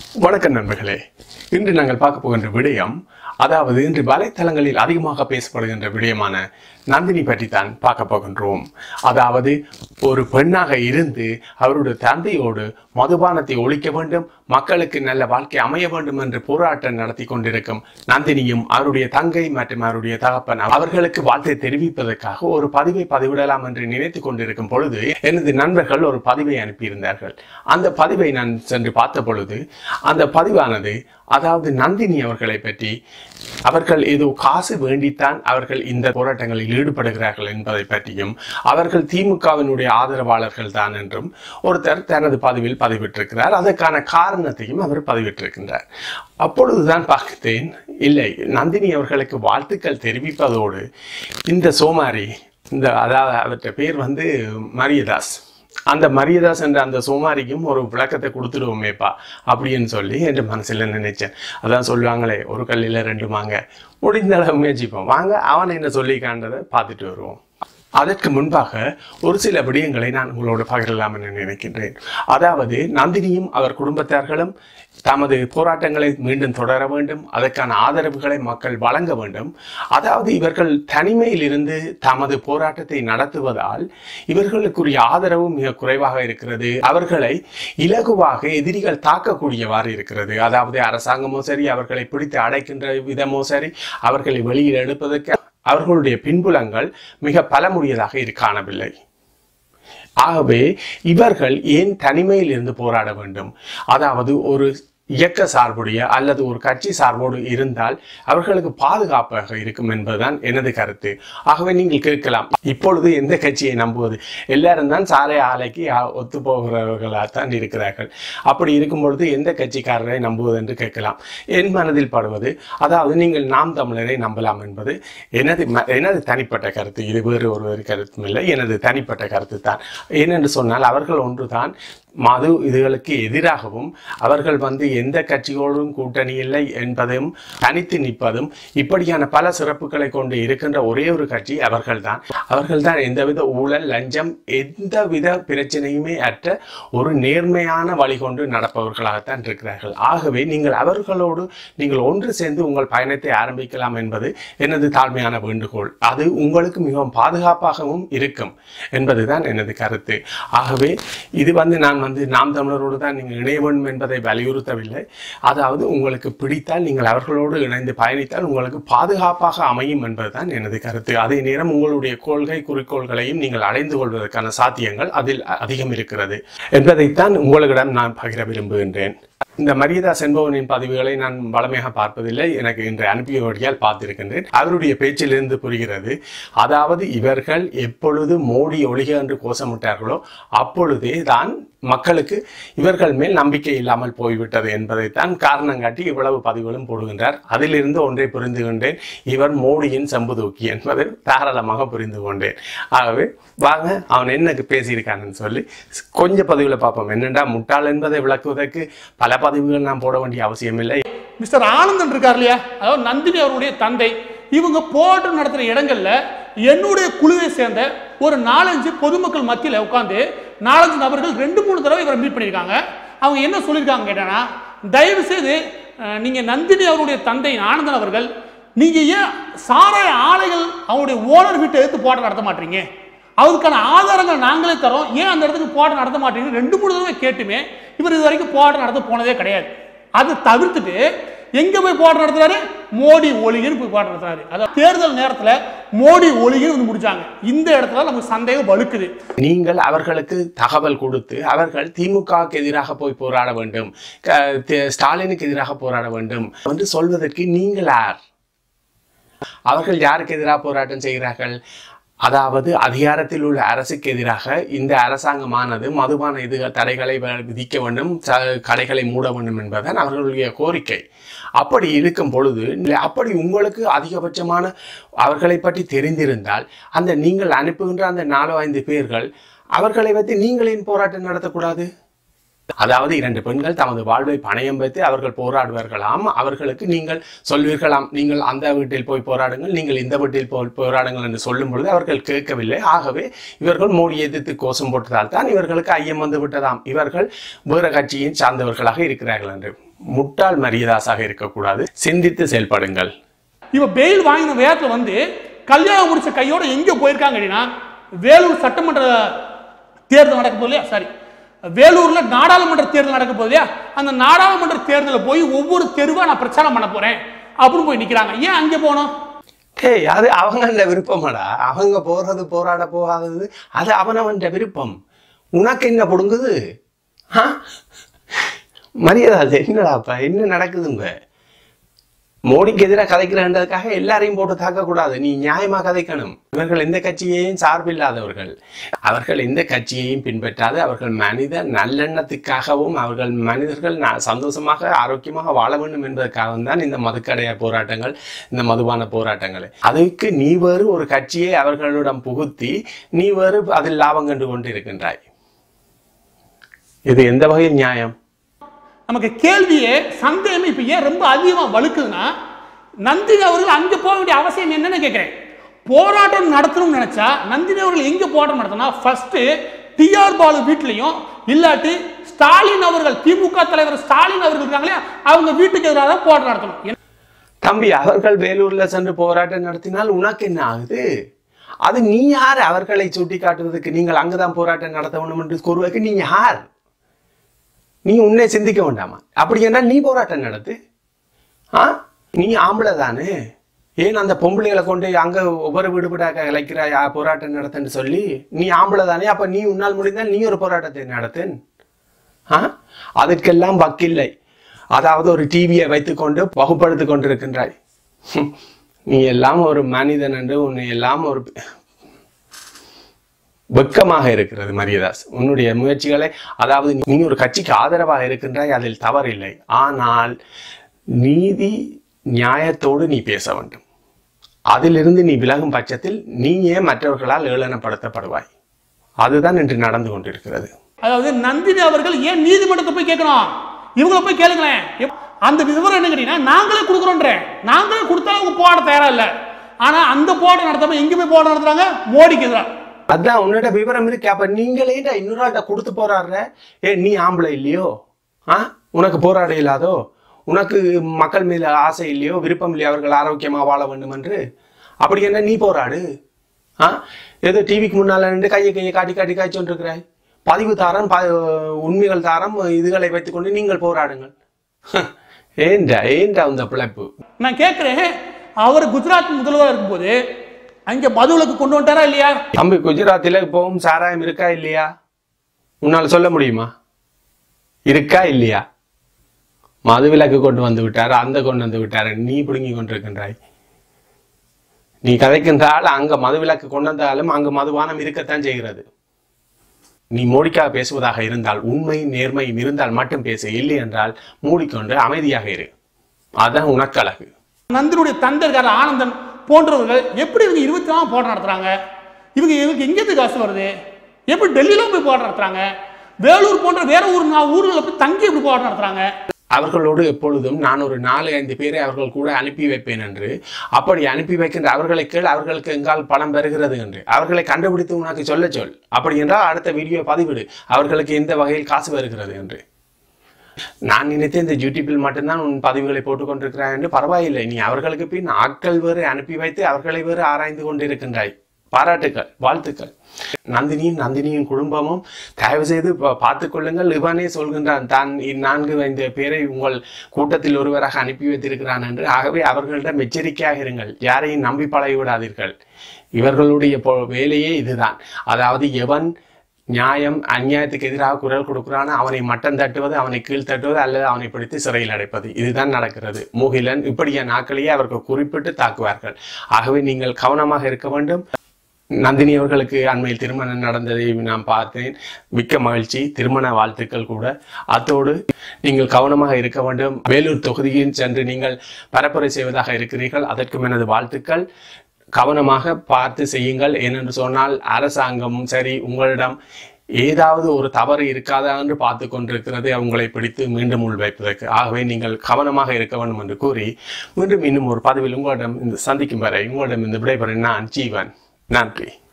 வணக்கம் நண்பர்களே இன்று நாங்கள் பார்க்க போகின்ற விடயம் அதாவது இன்று வலைத்தளங்களில் அதிகமாக பேசப்படுகின்ற விடயமான நந்தினி பற்றி தான் பார்க்க போகின்றோம் அதாவது ஒரு பெண்ணாக இருந்து அவருடைய தந்தையோடு மதுபானத்தை ஒழிக்க வேண்டும் மக்களுக்கு நல்ல வாழ்க்கை அமைய வேண்டும் என்று போராட்டம் நடத்தி கொண்டிருக்கும் நந்தினியும் அவருடைய தங்கை மற்றும் அவருடைய தகப்பன் அவர்களுக்கு வாழ்த்தை தெரிவிப்பதற்காக ஒரு பதிவை பதிவிடலாம் என்று நினைத்து கொண்டிருக்கும் பொழுது எனது நண்பர்கள் ஒரு பதிவை அனுப்பியிருந்தார்கள் அந்த பதிவை நான் சென்று பார்த்த பொழுது அந்த பதிவானது அதாவது நந்தினி அவர்களை பற்றி அவர்கள் ஏதோ காசு வேண்டித்தான் அவர்கள் இந்த போராட்டங்களில் ஈடுபடுகிறார்கள் என்பதை பற்றியும் அவர்கள் திமுகவினுடைய ஆதரவாளர்கள் தான் என்றும் ஒருத்தர் தனது பதிவில் பதிவிட்டிருக்கிறார் அதற்கான காரணத்தையும் அவர் பதிவிட்டிருக்கின்றார் அப்பொழுதுதான் பார்த்தேன் இல்லை நந்தினி அவர்களுக்கு வாழ்த்துக்கள் தெரிவிப்பதோடு இந்த சோமாரி இந்த அதாவது அவற்றை பேர் வந்து மரியதாஸ் அந்த மரியதாஸ் என்ற அந்த சோமாரிக்கும் ஒரு விளக்கத்தை கொடுத்துடுவோமேப்பா அப்படின்னு சொல்லி என் மனசுல நினைச்சேன் அதான் சொல்லுவாங்களே ஒரு கல்லில் ரெண்டு மாங்க முடிந்த அளவு முயற்சிப்போம் வாங்க அவன் என்ன சொல்லிக்கான்றதை பார்த்துட்டு வருவோம் அதற்கு முன்பாக ஒரு சில விடயங்களை நான் உங்களோடு பகிரலாம் என நினைக்கின்றேன் அதாவது நந்தினியும் அவர் குடும்பத்தார்களும் தமது போராட்டங்களை மீண்டும் தொடர வேண்டும் அதற்கான ஆதரவுகளை மக்கள் வழங்க வேண்டும் அதாவது இவர்கள் தனிமையில் இருந்து தமது போராட்டத்தை நடத்துவதால் இவர்களுக்குரிய ஆதரவு மிக குறைவாக இருக்கிறது அவர்களை இலகுவாக எதிரிகள் தாக்கக்கூடியவாறு இருக்கிறது அதாவது அரசாங்கமோ சரி அவர்களை பிடித்து அடைக்கின்ற விதமோ சரி அவர்களை வெளியில் எடுப்பதற்கு அவர்களுடைய பின்புலங்கள் மிக பலமுடியதாக இரு காணவில்லை ஆகவே இவர்கள் ஏன் தனிமையில் இருந்து போராட வேண்டும் அதாவது ஒரு இயக்க சார்புடைய அல்லது ஒரு கட்சி சார்போடு இருந்தால் அவர்களுக்கு பாதுகாப்பாக இருக்கும் என்பதுதான் எனது கருத்து ஆகவே நீங்கள் கேட்கலாம் இப்பொழுது எந்த கட்சியை நம்புவது எல்லாரும் தான் சாலை ஆலைக்கு ஒத்து போகிறவர்களாக தான் இருக்கிறார்கள் அப்படி இருக்கும் பொழுது எந்த கட்சிக்காரரை நம்புவது என்று கேட்கலாம் என் மனதில் படுவது அதாவது நீங்கள் நாம் தமிழரை நம்பலாம் என்பது எனது ம- எனது தனிப்பட்ட கருத்து இது வேறு ஒரு கருத்தும் இல்லை எனது தனிப்பட்ட கருத்து தான் ஏனென்று சொன்னால் அவர்கள் ஒன்றுதான் மது இதுகளுக்கு எதிராகவும் அவர்கள் வந்து எந்த கட்சியோடும் கூட்டணி இல்லை என்பதையும் தனித்து நிற்பதும் இப்படியான பல சிறப்புகளை கொண்டு இருக்கின்ற ஒரே ஒரு கட்சி அவர்கள்தான் அவர்கள்தான் எந்தவித ஊழல் லஞ்சம் எந்தவித பிரச்சனையுமே அற்ற ஒரு நேர்மையான வழி கொண்டு நடப்பவர்களாகத்தான் இருக்கிறார்கள் ஆகவே நீங்கள் அவர்களோடு நீங்கள் ஒன்று சேர்ந்து உங்கள் பயணத்தை ஆரம்பிக்கலாம் என்பது எனது தாழ்மையான வேண்டுகோள் அது உங்களுக்கு மிகவும் பாதுகாப்பாகவும் இருக்கும் என்பதுதான் எனது கருத்து ஆகவே இது வந்து நான் வந்து நாம் தமிழரோடு தான் நீங்கள் இணைய வேண்டும் என்பதை வலியுறுத்தவில்லை அதாவது உங்களுக்கு பிடித்தால் நீங்கள் அவர்களோடு இணைந்து பயணித்தால் உங்களுக்கு பாதுகாப்பாக அமையும் என்பதுதான் எனது கருத்து அதே நேரம் உங்களுடைய கொள்கை குறிக்கோள்களையும் நீங்கள் அடைந்து கொள்வதற்கான சாத்தியங்கள் அதில் அதிகம் இருக்கிறது என்பதைத்தான் உங்களிடம் நான் பகிர விரும்புகின்றேன் இந்த மரியதாஸ் என்பவனின் பதிவுகளை நான் வளமையாக பார்ப்பதில்லை எனக்கு இன்று அனுப்பியபடியால் பார்த்திருக்கின்றேன் அவருடைய பேச்சிலிருந்து புரிகிறது அதாவது இவர்கள் எப்பொழுது மோடி ஒழிக என்று கோஷமிட்டார்களோ அப்பொழுதே தான் மக்களுக்கு இவர்கள் மேல் நம்பிக்கை இல்லாமல் போய்விட்டது என்பதைத்தான் காரணம் காட்டி இவ்வளவு பதிவுகளும் போடுகின்றார் அதிலிருந்து ஒன்றை புரிந்து கொண்டேன் இவர் மோடியின் செம்பு தூக்கி என்பதை தாராளமாக புரிந்து கொண்டேன் ஆகவே வாங்க அவன் என்ன பேசியிருக்கான்னு சொல்லி கொஞ்சம் பதிவுகளை பார்ப்போம் என்னென்றா முட்டாள் என்பதை விளக்குவதற்கு பல பதிவுகள் நான் போட வேண்டிய அவசியம் இல்லை மிஸ்டர் ஆனந்தன் இருக்கார் இல்லையா அதாவது நந்தினி அவருடைய தந்தை இவங்க போராட்டம் நடத்துகிற இடங்கள்ல என்னுடைய குழுவை சேர்ந்த ஒரு நாலஞ்சு பொதுமக்கள் மத்தியில் உட்காந்து நாலஞ்சு நபர்கள் ரெண்டு மூணு தடவை இவரை மீட் பண்ணியிருக்காங்க அவங்க என்ன சொல்லியிருக்காங்க கேட்டானா தயவு செய்து அஹ், நீங்க நந்தினி அவருடைய தந்தை ஆனந்தன் அவர்கள் நீங்க ஏன் சாராய ஆலைகள் அவருடைய ஓனர் வீட்டை எடுத்து போராட்டம் நடத்த மாட்டீங்க அதுக்கான ஆதாரங்கள் நாங்களே தரோம் ஏன் அந்த இடத்துக்கு போராட்டம் நடத்த மாட்டீங்கன்னு ரெண்டு மூணு தடவை கேட்டுமே இவர் இது வரைக்கும் போராட்டம் நடத்த போனதே கிடையாது அதை தவிர்த்துட்டு எங்க போய் போராட்டம் நடத்துறாரு மோடி ஒளிகன்னு போய் போராட்டம் நடத்துறாரு அதாவது தேர்தல் நேரத்துல மோடி ஒளிகன்னு வந்து முடிச்சாங்க இந்த இடத்துல நமக்கு சந்தேகம் வலுக்குது நீங்கள் அவர்களுக்கு தகவல் கொடுத்து அவர்கள் திமுகவுக்கு எதிராக போய் போராட வேண்டும் க- தி- ஸ்டாலினுக்கு எதிராக போராட வேண்டும் என்று சொல்வதற்கு நீங்கள் யார் அவர்கள் யாருக்கு எதிராக போராட்டம் செய்கிறார்கள் அதாவது அதிகாரத்தில் உள்ள அரசுக்கு எதிராக இந்த அரசாங்கமானது மதுபான இது தடைகளை வ- விதிக்க வேண்டும் ச- கடைகளை மூட வேண்டும் என்பதுதான் அவர்களுடைய கோரிக்கை அப்படி இருக்கும் பொழுது அப்படி உங்களுக்கு அதிகபட்சமான அவர்களை பற்றி தெரிந்திருந்தால் அந்த நீங்கள் அனுப்புகின்ற அந்த நாலோ ஐந்து பேர்கள் அவர்களை வைத்து நீங்கள் ஏன் போராட்டம் நடத்தக்கூடாது அதாவது இரண்டு பெண்கள் தமது வாழ்வை பணயம் வைத்து அவர்கள் போராடுவார்களாம் அவர்களுக்கு நீங்கள் சொல்வீர்களாம் நீங்கள் அந்த வீட்டில் போய் போராடுங்கள் நீங்கள் இந்த வீட்டில் போய் போராடுங்கள் என்று சொல்லும் பொழுது அவர்கள் கேட்கவில்லை ஆகவே இவர்கள் மோடி எதிர்த்து கோஷம் போட்டதால் தான் இவர்களுக்கு ஐயம் வந்து விட்டதாம் இவர்கள் வேற கட்சியின் சார்ந்தவர்களாக இருக்கிறார்கள் என்று முட்டாள் மரியதாசாக இருக்கக்கூடாது சிந்தித்து செயல்படுங்கள் இவ பெயில் வாங்கின வேகத்துல வந்து கல்யாணம் முடிச்ச கையோட எங்க போயிருக்காங்க அப்படின்னா வேலூர் சட்டமன்ற தேர்தல் நடக்க போகுது இல்லையா சாரி வேலூர்ல நாடாளுமன்ற தேர்தல் நடக்க போகுது இல்லையா அந்த நாடாளுமன்ற தேர்தலில் போய் ஒவ்வொரு தெருவா நான் பிரச்சாரம் பண்ண போறேன் அப்படின்னு போய் நிக்கிறாங்க ஏன் அங்கே போனோம் டேய் அது அவங்க விருப்பமாடா அவங்க போறது போராட போகாதது அது அவனவன் விருப்பம் உனக்கு என்ன பொடுங்குது ஆ? மரியாதை அது என்னடாப்பா என்ன நடக்குதுங்க மோடிக்கு எதிராக கதைக்கிறன்றதுக்காக எல்லாரையும் போட்டு தாக்கக்கூடாது நீ நியாயமா கதைக்கணும் இவர்கள் எந்த கட்சியையும் சார்பில்லாதவர்கள் அவர்கள் எந்த கட்சியையும் பின்பற்றாது அவர்கள் மனித நல்லெண்ணத்துக்காகவும் அவர்கள் மனிதர்கள் ந- சந்தோஷமாக ஆரோக்கியமாக வாழ வேண்டும் என்பதற்காகவும் தான் இந்த மதுக்கடைய போராட்டங்கள் இந்த மதுபான போராட்டங்கள் அதுக்கு நீ வேறு ஒரு கட்சியை அவர்களிடம் புகுத்தி நீ வேறு அதில் லாபம் கண்டு கொண்டு இருக்கின்றாய் இது எந்த வகையில் நியாயம் நமக்கு கேள்வியே சந்தேகம் இப்ப ஏன் ரொம்ப அதிகமா வலுக்குதுன்னா நந்தினி அவர்கள் அங்க போக வேண்டிய அவசியம் என்னன்னு கேட்கிறேன் போராட்டம் நடத்தணும்னு நினைச்சா நந்தினி அவர்கள் எங்க போராட்டம் நடத்தினா ஃபர்ஸ்ட் டிஆர் பாலு வீட்லயும் இல்லாட்டி ஸ்டாலின் அவர்கள் திமுக தலைவர் ஸ்டாலின் அவர்கள் இருக்காங்களே அவங்க வீட்டுக்கு எதிராக தான் போராட்டம் நடத்தணும் என்ன- தம்பி அவர்கள் வேலூர்ல சென்று போராட்டம் நடத்தினால் உனக்கு என்ன ஆகுது அது நீ யார் அவர்களை சுட்டி காட்டுவதற்கு நீங்கள் அங்குதான் போராட்டம் நடத்த வேண்டும் என்று கூறுவதற்கு நீ யார் நீ உன்னை சிந்திக்க வேண்டாமா அப்படி என்றால் நீ போராட்டம் நடத்து ஆ நீ ஆம்பளை தானே ஏன் அந்த பொம்பளைகளை கொண்டு அங்க ஒவ்வொரு விடுபடாக இழைக்கிறாய் ஆ, போராட்டம் நடத்துன்னு சொல்லி நீ ஆம்பளை தானே அப்ப நீ உன்னால் முடிந்தால் நீ ஒரு போராட்டத்தை நடத்தேன் ஆ அதற்கெல்லாம் வக்கில்லை அதாவது ஒரு டிவியை வைத்துக்கொண்டு வகுப்படுத்திக் கொண்டிருக்கின்றாய் ஹம். நீ எல்லாம் ஒரு மனிதன் என்று உன்னை எல்லாம் ஒரு வெட்கமாக இருக்கிறது மரியதாஸ் உன்னுடைய முயற்சிகளை அதாவது நீ ஒரு கட்சிக்கு ஆதரவாக இருக்கின்றாய் அதில் தவறில்லை ஆனால் நீதி நியாயத்தோடு நீ பேச வேண்டும் அதிலிருந்து நீ விலகும் பட்சத்தில் நீயே மற்றவர்களால் ஏளனப்படுத்தப்படுவாய் அதுதான் இன்று நடந்து கொண்டிருக்கிறது அதாவது நந்தினி அவர்கள் ஏன் நீதிமன்றத்தை போய் கேட்கணும் இவங்கள போய் கேளுங்களேன் எப்- அந்த விவரம் என்ன கேட்டீங்கன்னா நாங்களே கொடுக்குறோன்றேன் நாங்களே கொடுத்தாலும் அவங்க போராட தயாரா இல்ல ஆனா அந்த போராட்டம் நடத்தாம எங்க போய் போராட்டம் நடத்துறாங்க மோடிக்கு எதிராக அதான் உன்னோட விவரம் இருக்கு அப்ப நீங்களேடா இன்னொரு ஆள்கிட்ட கொடுத்து போராடுற ஏ நீ ஆம்பளை இல்லையோ ஆ உனக்கு போராட இல்லாதோ உனக்கு மக்கள் மீது ஆசை இல்லையோ விருப்பம் இல்லையோ அவர்கள் ஆரோக்கியமா வாழ வேண்டும் என்று அப்படி என்ன நீ போராடு ஆ ஏதோ டிவிக்கு முன்னால நின்று கையை கையை காட்டி காட்டி காய்ச்சொண்டு இருக்கிறாய் பதிவு தாரம் ப- உண்மைகள் தாரம் இதுகளை வைத்துக்கொண்டு நீங்கள் போராடுங்கள் ஏண்டா ஏண்டா அந்த பிழைப்பு நான் கேட்கிறேன் அவர் குஜராத் முதல்வராக இருக்கும்போது அங்க மதுவிலக்கு கொண்டு வந்துட்டாரா இல்லையா தம்பி குஜராத்தில் இப்பவும் சாராயம் இருக்கா இல்லையா உன்னால் சொல்ல முடியுமா இருக்கா இல்லையா மதுவிலக்கு கொண்டு வந்து விட்டார் அந்த கொண்டு வந்து விட்டார் நீ பிடுங்கி கொண்டிருக்கின்றாய் நீ கதைக்கின்றால் அங்க மதுவிலக்கு கொண்டு வந்தாலும் அங்கு மதுபானம் இருக்கத்தான் செய்கிறது நீ மோடிக்காக பேசுவதாக இருந்தால் உண்மை நேர்மையும் இருந்தால் மட்டும் பேசு இல்லை என்றால் மூடிக்கொண்டு அமைதியாக இரு அதான் உனக்கு அழகு நந்தனுடைய தந்தை இருக்கார் ஆனந்தன் போன்றவர்கள் எப்படி இவங்க இருபத்தி நாலு போராட்டம் நடத்துறாங்க இவங்க இவங்க எங்கேருந்து காசு வருது எப்படி டெல்லியில போய் போராட்டம் நடத்துறாங்க வேலூர் போன்ற வேற ஊர் நா- ஊர்களில் போய் தங்கி எப்படி போராட்டம் நடத்துறாங்க அவர்களோடு எப்பொழுதும் நான் ஒரு நாலு ஐந்து பேரை அவர்கள் கூட அனுப்பி வைப்பேன் என்று அப்படி அனுப்பி வைக்கின்ற அவர்களை கேள் அவர்களுக்கு எங்கால் பணம் பெறுகிறது என்று அவர்களை கண்டுபிடித்து உனக்கு சொல்ல சொல் அப்படி என்றால் அடுத்த வீடியோ பதிவிடு அவர்களுக்கு எந்த வகையில் காசு வருகிறது என்று நான் நினைத்தேன் இந்த யூடியூப்பில் மட்டும்தான் உன் பதிவுகளை போட்டுக் கொண்டிருக்கிறாய் என்று பரவாயில்லை நீ அவர்களுக்கு பின் ஆட்கள் வேறு அனுப்பி வைத்து அவர்களை வேறு ஆராய்ந்து கொண்டிருக்கின்றாய் பாராட்டுக்கள் வாழ்த்துக்கள் நந்தினியும் நந்தினியின் குடும்பமும் தயவு செய்து பா- பார்த்துக் கொள்ளுங்கள் இவனே சொல்கின்றான் தான் இந்நான்கு ஐந்து பேரை உங்கள் கூட்டத்தில் ஒருவராக அனுப்பி வைத்திருக்கிறான் என்று ஆகவே அவர்களிடம் எச்சரிக்கையாக இருங்கள் யாரையும் நம்பி பழகி விடாதீர்கள் இவர்களுடைய பொ- வேலையே இதுதான் அதாவது எவன் நியாயம் அநியாயத்துக்கு எதிராக குரல் கொடுக்கிறானோ அவனை மட்டம் தட்டுவது அவனை கீழ் தட்டுவது அல்லது அவனை பிடித்து சிறையில் அடைப்பது இதுதான் நடக்கிறது முகிலன் இப்படிய நாட்களையே அவர்கள் குறிப்பிட்டு தாக்குவார்கள் ஆகவே நீங்கள் கவனமாக இருக்க வேண்டும் நந்தினி அவர்களுக்கு அண்மையில் திருமணம் நடந்ததை நான் பார்த்தேன் மிக்க மகிழ்ச்சி திருமண வாழ்த்துக்கள் கூட அத்தோடு நீங்கள் கவனமாக இருக்க வேண்டும் வேலூர் தொகுதியில் சென்று நீங்கள் பரப்புரை செய்வதாக இருக்கிறீர்கள் அதற்கும் எனது வாழ்த்துக்கள் கவனமாக பார்த்து செய்யுங்கள் ஏனென்று சொன்னால் அரசாங்கமும் சரி உங்களிடம் ஏதாவது ஒரு தவறு இருக்காதா என்று பார்த்து கொண்டிருக்கிறது உங்களை பிடித்து மீண்டும் உள்வைப்பதற்கு ஆகவே நீங்கள் கவனமாக இருக்க வேண்டும் என்று கூறி மீண்டும் இன்னும் ஒரு பதவியில் உங்களிடம் இந்த சந்திக்கும் வரை உங்களிடம் இந்த விடைபெற நான் ஜீவன் நன்றி